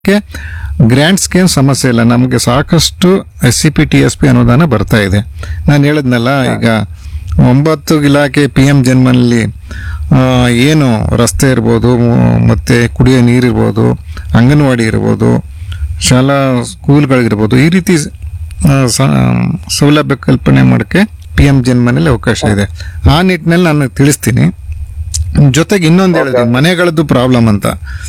ಗ್ರ್ಯಾಂಟ್ಸ್ಗೆ ಏನು ಸಮಸ್ಯೆ ಇಲ್ಲ ನಮಗೆ ಸಾಕಷ್ಟು S C P T S P ಅನುದಾನ ಬರ್ತಾ ಇದೆ ನಾನು ಹೇಳಿದ್ನಲ್ಲ ಈಗ ಒಂಬತ್ತು ಇಲಾಖೆ ಪಿ ಎಂ ಜನ್ಮನಲ್ಲಿ ಆ, ಏನು ರಸ್ತೆ ಇರ್ಬೋದು ಮ- ಮತ್ತೆ ಕುಡಿಯೋ ನೀರಿರ್ಬೋದು ಅಂಗನವಾಡಿ ಇರ್ಬೋದು ಶಾಲಾ ಸ್ಕೂಲ್ಗಳಿರ್ಬೋದು ಈ ರೀತಿ ಆ, ಸ- ಸೌಲಭ್ಯ ಕಲ್ಪನೆ ಮಾಡೋಕ್ಕೆ ಪಿ ಎಂ ಜನ್ಮನಲ್ಲಿ ಅವಕಾಶ ಇದೆ ಆ ನಿಟ್ಟಿನಲ್ಲಿ ನಾನು ತಿಳಿಸ್ತೀನಿ ಜೊತೆಗೆ ಇನ್ನೊಂದು ಹೇಳಿದೆ ಮನೆಗಳದ್ದು ಪ್ರಾಬ್ಲಮ್ ಅಂತ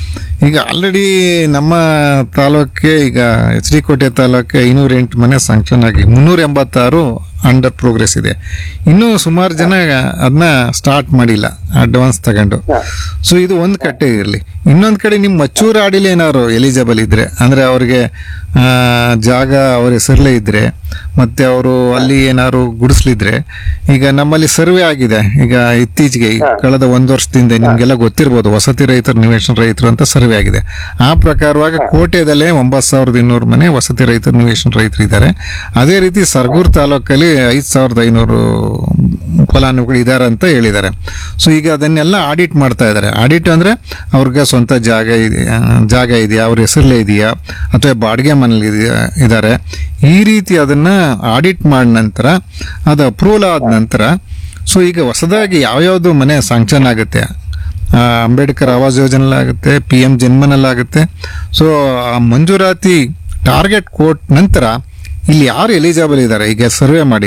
ಈಗ ಆಲ್ರೆಡಿ ನಮ್ಮ ತಾಲೂಕಿಗೆ ಈಗ ಎಚ್ ಡಿ ಕೋಟೆ ತಾಲೂಕಿಗೆ ಐನೂರ ಎಂಟು ಮನೆ ಸ್ಯಾಂಕ್ಷನ್ ಆಗಿ ಮುನ್ನೂರ ಎಂಬತ್ತಾರು ಅಂಡರ್ ಪ್ರೋಗ್ರೆಸ್ ಇದೆ ಇನ್ನೂ ಸುಮಾರು ಜನ ಅದನ್ನ ಸ್ಟಾರ್ಟ್ ಮಾಡಿಲ್ಲ ಅಡ್ವಾನ್ಸ್ ತಗೊಂಡು ಸೊ ಇದು ಒಂದು ಕಟ್ಟೆ ಇರಲಿ ಇನ್ನೊಂದು ಕಡೆ ನಿಮ್ಮ ಮಚ್ಚೂರು ಆಡಿಲಿ ಏನಾದ್ರು ಎಲಿಜಿಬಲ್ ಇದ್ರೆ ಅಂದ್ರೆ ಅವ್ರಿಗೆ ಆ, ಜಾಗ ಅವ್ರ ಹೆಸರಲ್ಲೇ ಇದ್ರೆ ಮತ್ತೆ ಅವರು ಅಲ್ಲಿ ಏನಾದ್ರು ಗುಡಿಸ್ಲಿದ್ರೆ ಈಗ ನಮ್ಮಲ್ಲಿ ಸರ್ವೆ ಆಗಿದೆ ಈಗ ಇತ್ತೀಚೆಗೆ ಈ ಕಳೆದ ಒಂದು ವರ್ಷದಿಂದ ನಿಮ್ಗೆಲ್ಲ ಗೊತ್ತಿರ್ಬೋದು ವಸತಿ ರೈತರು ನಿವೇಶನ ರೈತರು ಅಂತ ಸರ್ವೆ ಆಗಿದೆ ಆ ಪ್ರಕಾರವಾಗಿ ಕೋಟೆದಲ್ಲೇ ಒಂಬತ್ತು ಸಾವಿರದ ಇನ್ನೂರು ಮನೆ ವಸತಿ ರೈತರು ನಿವೇಶನ ರೈತರು ಇದ್ದಾರೆ ಅದೇ ರೀತಿ ಸರ್ಗೂರ್ ತಾಲೂಕಲ್ಲಿ ಐದು ಸಾವಿರದ ಐನೂರು ಫಲಾನುಭವಿಗಳು ಇದ್ದಾರೆ ಅಂತ ಹೇಳಿದ್ದಾರೆ ಸೊ ಈಗ ಅದನ್ನೆಲ್ಲ ಆಡಿಟ್ ಮಾಡ್ತಾ ಇದ್ದಾರೆ ಆಡಿಟ್ ಅಂದ್ರೆ ಅವ್ರಿಗೆ ಸ್ವಂತ ಜಾಗ ಇದೆ ಆ, ಜಾಗ ಇದೆಯಾ ಅವ್ರ ಹೆಸರಲ್ಲೇ ಇದೆಯಾ ಅಥವಾ ಬಾಡಿಗೆ ಮನೇಲಿ ಇದೆಯಾ ಇದ್ದಾರೆ ಈ ರೀತಿ ಅದನ್ನ ಆಡಿಟ್ ಮಾಡಿದ ನಂತರ ಅದು ಅಪ್ರೂವಲ್ ಆದ ನಂತರ ಸೊ ಈಗ ಹೊಸದಾಗಿ ಯಾವ್ಯಾವ್ದು ಮನೆ ಸ್ಯಾಂಕ್ಷನ್ ಆಗುತ್ತೆ ಆ, ಅಂಬೇಡ್ಕರ್ ಆವಾಸ್ ಯೋಜನೆಯಲ್ಲಿ ಆಗುತ್ತೆ ಪಿ ಎಂ ಜನ್ಮನಲ್ಲಿ ಆಗುತ್ತೆ ಸೊ ಆ ಮಂಜೂರಾತಿ ಟಾರ್ಗೆಟ್ ಕೋಟ್ ನಂತರ ಇಲ್ಲಿ ಯಾರು ಎಲಿಜಿಬಲ್ ಇದ್ದಾರೆ ಈಗ ಸರ್ವೆ ಮಾಡಿ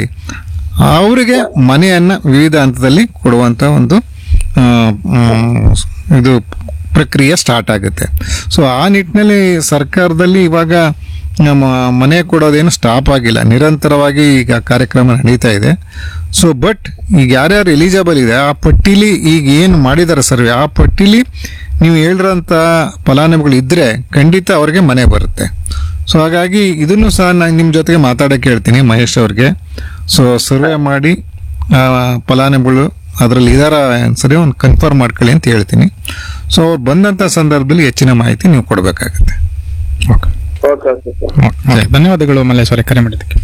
ಅವರಿಗೆ ಮನೆಯನ್ನ ವಿವಿಧ ಹಂತದಲ್ಲಿ ಕೊಡುವಂತ ಒಂದು ಆ, ಮ್, ಇದು ಪ್ರಕ್ರಿಯೆ ಸ್ಟಾರ್ಟ್ ಆಗುತ್ತೆ ಸೊ ಆ ನಿಟ್ಟಿನಲ್ಲಿ ಸರ್ಕಾರದಲ್ಲಿ ಇವಾಗ ನಮ್ಮ ಮನೆ ಕೊಡೋದೇನು ಸ್ಟಾಪ್ ಆಗಿಲ್ಲ ನಿರಂತರವಾಗಿ ಈಗ ಕಾರ್ಯಕ್ರಮ ನಡೀತಾ ಇದೆ ಸೊ ಬಟ್ ಈಗ ಯಾರ್ಯಾರು ಎಲಿಜಿಬಲ್ ಇದೆ ಆ ಪಟ್ಟಿಲಿ ಈಗ ಏನು ಮಾಡಿದ್ದಾರೆ ಸರ್ವೆ ಆ ಪಟ್ಟಿಲಿ ನೀವು ಹೇಳಿರೋಂಥ ಫಲಾನುಭವಿಗಳು ಇದ್ರೆ ಖಂಡಿತ ಅವ್ರಿಗೆ ಮನೆ ಬರುತ್ತೆ ಸೊ ಹಾಗಾಗಿ ಇದನ್ನು ಸಹ ನಾನು ನಿಮ್ಮ ಜೊತೆಗೆ ಮಾತಾಡಕ್ಕೆ ಹೇಳ್ತೀನಿ ಮಹೇಶ್ ಅವ್ರಿಗೆ ಸೊ ಸರ್ವೆ ಮಾಡಿ ಆ, ಫಲಾನುಭವಿಗಳು ಅದರಲ್ಲಿ ಇದಾರ ಸರಿ ಒಂದು ಕನ್ಫರ್ಮ್ ಮಾಡ್ಕೊಳ್ಳಿ ಅಂತ ಹೇಳ್ತೀನಿ ಸೊ ಅವ್ರು ಬಂದಂಥ ಸಂದರ್ಭದಲ್ಲಿ ಹೆಚ್ಚಿನ ಮಾಹಿತಿ ನೀವು ಕೊಡಬೇಕಾಗುತ್ತೆ okay okay okay sir okay ಧನ್ಯವಾದಗಳು ಮಲ್ಲೇಶ್ವರ ಕರೆ ಮಾಡಿದ್ದಕ್ಕೆ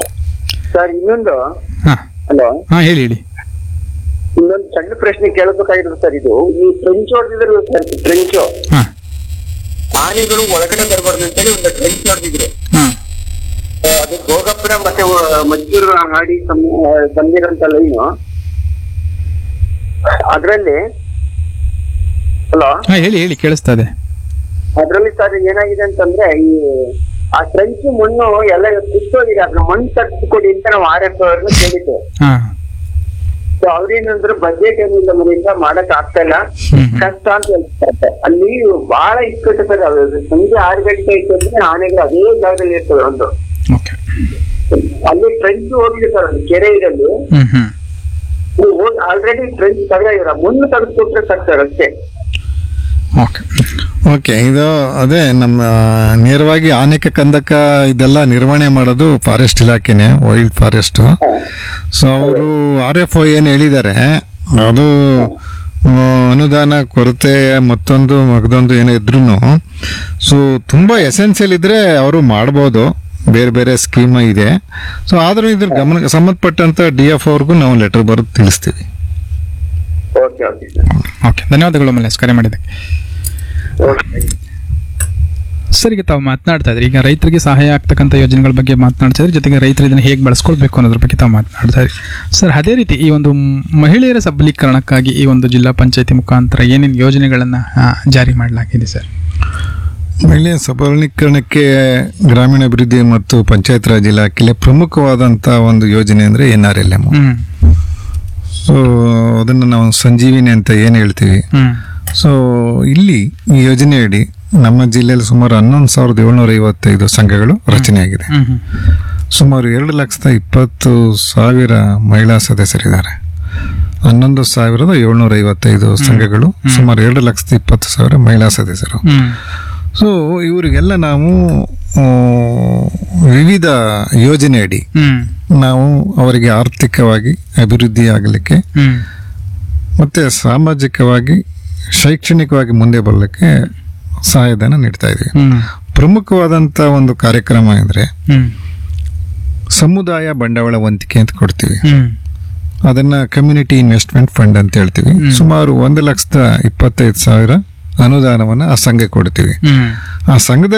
ಸರ್ ಇನ್ನೊಂದು ಹಾ ಹಲೋ ಹಾ ಹೇಳಿ ಹೇಳಿ ಇನ್ನೊಂದು ಸಣ್ಣ ಪ್ರಶ್ನೆ ಕೇಳಬೇಕಾಗಿರೋದು ಸರ್ ಇದು ಈ ಟ್ರೆಂಚ್ ಹೊಡೆದಿದ್ರು ಸರ್ ಟ್ರೆಂಚ್ ಹಾ ಆನೆಗಳು ಒಳಗಡೆ ಬರಬಾರ್ದು ಅಂತೇಳಿ ಒಂದು ಟ್ರೆಂಚ್ ಹೊಡೆದಿದ್ರು ಹಾ ಅದು ಭೋಗಪುರ ಮತ್ತೆ ವ- ಮದ್ದೂರು ಹಾಡಿ ಸಂ- ಬಂದಿರೋಂತ ಲೈನು ಅದ್ರಲ್ಲಿ ಹಲೋ ಹಾ ಹೇಳಿ ಹೇಳಿ ಕೇಳಿಸ್ತಾ ಇದೆ ಅದ್ರಲ್ಲಿ ಸರ್ ಏನಾಗಿದೆ ಅಂತಂದ್ರೆ ಈ ಆ ಟ್ರೆಂಚ್ ಮಣ್ಣು ಎಲ್ಲ ಕಿತ್ತೋಗಿದೆ ಅದ್ರ ಮಣ್ಣು ತರಿಸ್ಕೊಡಿ ಅಂತ ನಾವು ಆರ್ ಎಫ್ ಅವ್ರನ್ನ ಕೇಳಿದ್ದೆ ಹಾ ಸೊ ಅವ್ರೇನಂದ್ರೆ ಬಜೆಟ್ ಏನಿಲ್ಲ ಮನೆಯಿಂದ ಮಾಡಕ್ ಆಗ್ತಾ ಇಲ್ಲ ಹ್ಮ್. ಕಷ್ಟ ಅಂತ ಹೇಳ್ತಾರೆ ಅಲ್ಲಿ ಬಹಳ ಇಕ್ಕಟ್ಟು ಸರ್ ಅದು ಸಂಜೆ ಆರು ಗಂಟೆ ಆಯ್ತು ಅಂದ್ರೆ ಆನೆಗಳು ಅದೇ ಜಾಗದಲ್ಲಿ ಇರ್ತದೆ ಒಂದು ಓಕೆ ಅಲ್ಲಿ ಟ್ರೆಂಚ್ ಹೋಗಿದೆ ಸರ್ ಅದು ಕೆರೆ ಇರಲ್ಲಿ ಹ್ಮ್ ಹ್ಮ್ ಆಲ್ರೆಡಿ ಟ್ರೆಂಚ್ ತೆಗೆದಿರ ಮುನ್ನು ತೆಗೆದುಕೊಟ್ರೆ ಸಾಕು ಸರ್ ಅಷ್ಟೇ ಓಕೆ ಓಕೆ ಇದು ಅದೇ ನಮ್ಮ ನೇರವಾಗಿ ಆನೆಕ ಕಂದಕ ಇದೆಲ್ಲ ನಿರ್ವಹಣೆ ಮಾಡೋದು ಫಾರೆಸ್ಟ್ ಇಲಾಖೆನೆ ವೈಲ್ಡ್ ಫಾರೆಸ್ಟ್ ಸೊ ಅವರು ಆರ್ ಎಫ್ ಒ ಏನು ಹೇಳಿದ್ದಾರೆ ಅದು ಆ, ಅನುದಾನ ಕೊರತೆ ಮತ್ತೊಂದು ಮಗದೊಂದು ಏನೋ ಇದ್ರೂ ಸೊ ತುಂಬ ಎಸೆನ್ಷಿಯಲ್ ಇದ್ರೆ ಅವರು ಮಾಡ್ಬೋದು ಬೇರೆ ಬೇರೆ ಸ್ಕೀಮ್ ಇದೆ ಸೊ ಆದರೂ ಇದ್ರ ಗಮನ ಸಂಬಂಧಪಟ್ಟಂತ ಡಿ ಎಫ್ ಅವ್ರಿಗೂ ನಾವು ಲೆಟರ್ ಬರೆದು ತಿಳಿಸ್ತೀವಿ ಓಕೆ ಓಕೆ ಸರ್ ಓಕೆ ಧನ್ಯವಾದಗಳು ಮಲ್ಲೇಶ್ ಕರೆ ಮಾಡಿದ್ದಕ್ಕೆ ಓಕೆ ಸರ್ ಈಗ ತಾವು ಮಾತನಾಡ್ತಾ ಇದ್ರಿ ಈಗ ರೈತರಿಗೆ ಸಹಾಯ ಆಗ್ತಕ್ಕಂಥ ಯೋಜನೆಗಳ ಬಗ್ಗೆ ಮಾತನಾಡ್ತಾ ಇದ್ರಿ ಜೊತೆಗೆ ರೈತರು ಇದನ್ನು ಹೇಗೆ ಬಳಸ್ಕೊಳ್ಬೇಕು ಅನ್ನೋದ್ರ ಬಗ್ಗೆ ತಾವು ಮಾತನಾಡ್ತಾ ಇದ್ರಿ ಸರ್ ಅದೇ ರೀತಿ ಈ ಒಂದು ಮ್- ಮಹಿಳೆಯರ ಸಬಲೀಕರಣಕ್ಕಾಗಿ ಈ ಒಂದು ಜಿಲ್ಲಾ ಪಂಚಾಯತಿ ಮುಖಾಂತರ ಏನೇನು ಯೋಜನೆಗಳನ್ನು ಜಾರಿ ಮಾಡಲಾಗಿದೆ ಸರ್ ಮಹಿಳೆಯ ಸಬಲೀಕರಣಕ್ಕೆ ಗ್ರಾಮೀಣಾಭಿವೃದ್ಧಿ ಮತ್ತು ಪಂಚಾಯತ್ ರಾಜ್ ಇಲಾಖೆಯಲ್ಲಿ ಪ್ರಮುಖವಾದಂಥ ಒಂದು ಯೋಜನೆ ಅಂದರೆ N R L M hmm so ಅದನ್ನು ನಾವು ಸಂಜೀವಿನಿ ಅಂತ ಏನು ಹೇಳ್ತೀವಿ ಹ್ಮ್ ಸೊ ಇಲ್ಲಿ ಈ ಯೋಜನೆಯಡಿ ನಮ್ಮ ಜಿಲ್ಲೆಯಲ್ಲಿ ಸುಮಾರು ಹನ್ನೊಂದು ಸಾವಿರದ ಏಳ್ನೂರ ಐವತ್ತೈದು ಸಂಘಗಳು ರಚನೆಯಾಗಿದೆ ಹ್ಮ್ ಹ್ಮ್ ಸುಮಾರು ಎರಡು ಲಕ್ಷದ ಇಪ್ಪತ್ತು ಸಾವಿರ ಮಹಿಳಾ ಸದಸ್ಯರಿದ್ದಾರೆ ಹನ್ನೊಂದು ಸಾವಿರದ ಏಳ್ನೂರ ಐವತ್ತೈದು ಸಂಘಗಳು ಸುಮಾರು ಎರಡು ಲಕ್ಷದ ಇಪ್ಪತ್ತು ಸಾವಿರ ಮಹಿಳಾ ಸದಸ್ಯರು ಹ್ಮ್ ಸೊ ಇವರಿಗೆಲ್ಲ ನಾವು ಆ, ವಿವಿಧ ಯೋಜನೆಯಡಿ ಹ್ಮ್ ನಾವು ಅವರಿಗೆ ಆರ್ಥಿಕವಾಗಿ ಅಭಿವೃದ್ಧಿ ಆಗಲಿಕ್ಕೆ ಹ್ಮ್ ಮತ್ತೆ ಸಾಮಾಜಿಕವಾಗಿ ಶೈಕ್ಷಣಿಕವಾಗಿ ಮುಂದೆ ಬರಲಿಕ್ಕೆ ಸಹಾಯಧನ ನೀಡ್ತಾ ಇದ್ದೀವಿ ಹ್ಮ್ ಪ್ರಮುಖವಾದಂಥ ಒಂದು ಕಾರ್ಯಕ್ರಮ ಅಂದರೆ ಹ್ಮ್ ಸಮುದಾಯ ಬಂಡವಾಳ ವಂತಿಕೆ ಅಂತ ಕೊಡ್ತೀವಿ ಹ್ಮ್ ಅದನ್ನ ಕಮ್ಯುನಿಟಿ ಇನ್ವೆಸ್ಟ್ಮೆಂಟ್ ಫಂಡ್ ಅಂತ ಹೇಳ್ತೀವಿ ಸುಮಾರು ಒಂದು ಲಕ್ಷದ ಇಪ್ಪತ್ತೈದು ಸಾವಿರ ಅನುದಾನವನ್ನು ಆ ಸಂಘಕ್ಕೆ ಕೊಡ್ತೀವಿ ಹ್ಮ್ ಆ ಸಂಘದಲ್ಲಿ